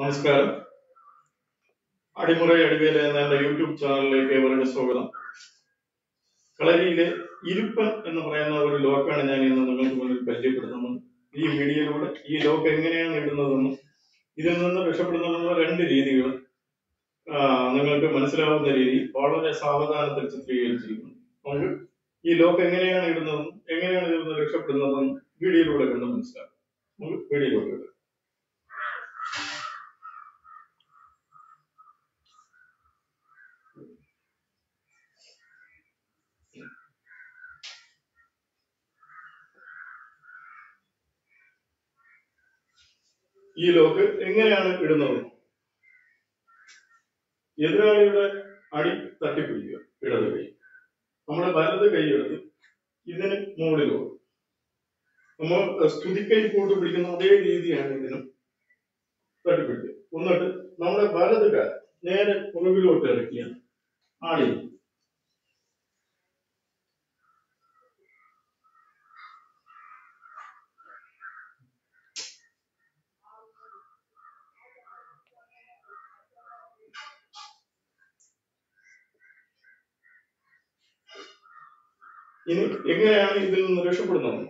നമസ്കാരം അടിമുറ അടിവേല എന്ന എന്റെ യൂട്യൂബ് ചാനലിലേക്ക് ഏവരുടെ സ്വാഗതം കളരിയിലെ ഇരുപ്പൻ എന്ന് പറയുന്ന ഒരു ലോക്കാണ് ഞാൻ ഇന്ന് നിങ്ങൾക്ക് മുന്നിൽ പരിചയപ്പെടുത്തുന്നത് ഈ വീഡിയോയിലൂടെ ഈ ലോക്ക് എങ്ങനെയാണ് ഇടുന്നതെന്നും ഇതിൽ നിന്ന് രക്ഷപ്പെടുന്നതിനുള്ള രണ്ട് രീതികൾ ആ, നിങ്ങൾക്ക് മനസ്സിലാവുന്ന രീതിയിൽ വളരെ സാവധാനത്തിൽ ചിത്രീകരിച്ചിരിക്കുന്നു നമുക്ക് ഈ ലോക്ക് എങ്ങനെയാണ് ഇടുന്നതെന്നും എങ്ങനെയാണ് ഇതിൽ നിന്ന് രക്ഷപ്പെടുന്നതെന്നും വീഡിയോയിലൂടെ കണ്ട് മനസ്സിലാക്കാം നമുക്ക് വീഡിയോയിലൂടെ ഇടാം. ഈ ലോക്ക് എങ്ങനെയാണ് ഇടുന്നത് എതിരാളിയുടെ അടി തട്ടിപ്പിടിക്കുക ഇടത് കൈ നമ്മുടെ വലത് കൈ എടുത്ത് ഇതിന് മുകളിൽ പോകും നമ്മൾ സ്തുതിക്കൈ കൂട്ട് പിടിക്കുന്ന അതേ രീതിയാണ് ഇതിനും തട്ടിപ്പിടിക്കുക എന്നിട്ട് നമ്മുടെ വലത് കാൽ നേരെ പുറകിലോട്ട് ഇറക്കിയ ആടി ഇനി എങ്ങനെയാണ് ഇതിൽ നിന്ന് രക്ഷപ്പെടുന്നത്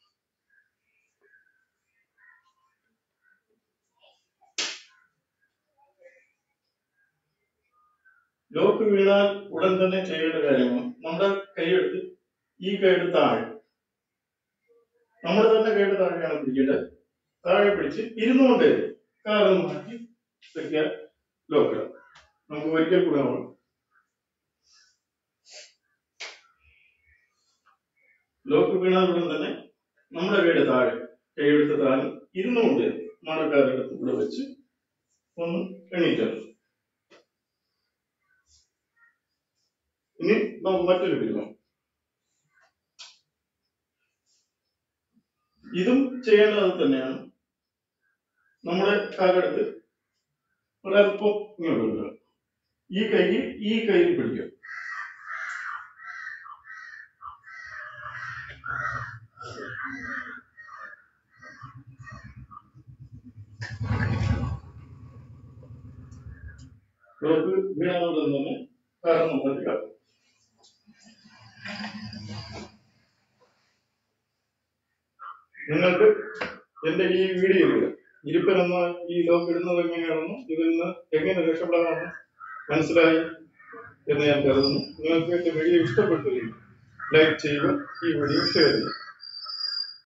ലോക്ക് വീണാൽ ഉടൻ തന്നെ ചെയ്യേണ്ട കാര്യമാണ് നമ്മുടെ കൈയെടുത്ത് ഈ കൈയെടുത്ത് താഴെ നമ്മുടെ തന്നെ കൈയുടെ താഴെയാണ് പിടിക്കേണ്ടത് താഴെ പിടിച്ച് ഇരുന്നുകൊണ്ട് കാലം മാറ്റി വെക്കാൻ ലോക്ക് നമുക്ക് ഒരിക്കൽ കൂടെ നോക്കാം ലോക്ക് വീണാൽ ഉടൻ തന്നെ നമ്മുടെ കൈയുടെ താഴെ കൈയെടുത്ത് താഴെ ഇരുന്നുകൊണ്ട് മണക്കാരെടുത്ത് ഇവിടെ വെച്ച് ഒന്ന് എണീറ്റാൽ ഇനി നമുക്ക് മറ്റൊരു ബിരുദം ഇതും ചെയ്യേണ്ടത് തന്നെയാണ് നമ്മുടെ കാലെടുത്ത് ഒരല്പം ഇങ്ങോട്ട് വരിക ഈ കൈ ഈ കൈയിൽ പിടിക്കുക ലോക്ക് വീണാലോടെ തന്നെ കാരണം നമുക്ക് നിങ്ങൾക്ക് എന്റെ ഈ വീഡിയോയിലൂടെ ഇരുപ്പൻ എന്ന ഈ ലോക്ക് ഇടുന്നത് എങ്ങനെയാണെന്നും ഇതിൽ നിന്ന് എങ്ങനെ രക്ഷപ്പെടാമെന്നും മനസ്സിലായി എന്ന് ഞാൻ കരുതുന്നു നിങ്ങൾക്ക് എന്റെ വീഡിയോ ഇഷ്ടപ്പെട്ടെങ്കിൽ ലൈക്ക് ചെയ്യുക ഈ വീഡിയോ ഷെയർ ചെയ്യുക